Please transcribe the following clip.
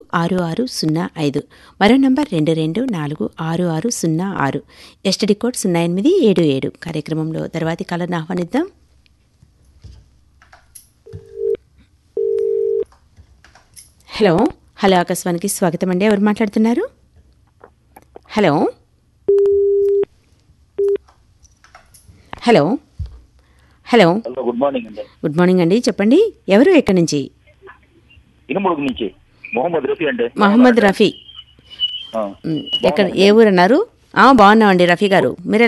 ఆరు ఆరు సున్నా ఐదు మరో నంబర్ రెండు రెండు నాలుగు ఆరు ఆరు సున్నా ఆరు ఎస్టడి కోడ్ సున్నా ఎనిమిది ఏడు ఏడు కార్యక్రమంలో తర్వాతి కాలను ఆహ్వానిద్దాం హలో హలో ఆకాశవాణికి స్వాగతం అండి ఎవరు మాట్లాడుతున్నారు hello hello hello hello good morning అండి గుడ్ మార్నింగ్ అండి చెప్పండి ఎవరు ఎక్కడి నుంచి ఇనుముడుగు నుంచి మొహమ్మద్ రఫీ అండి మహమ్మద్ రఫీ ఆ. మ్, ఎక్కడ ఏ ఊరు అన్నారు ఆ, బాగున్నామండి రఫీ గారు మీరు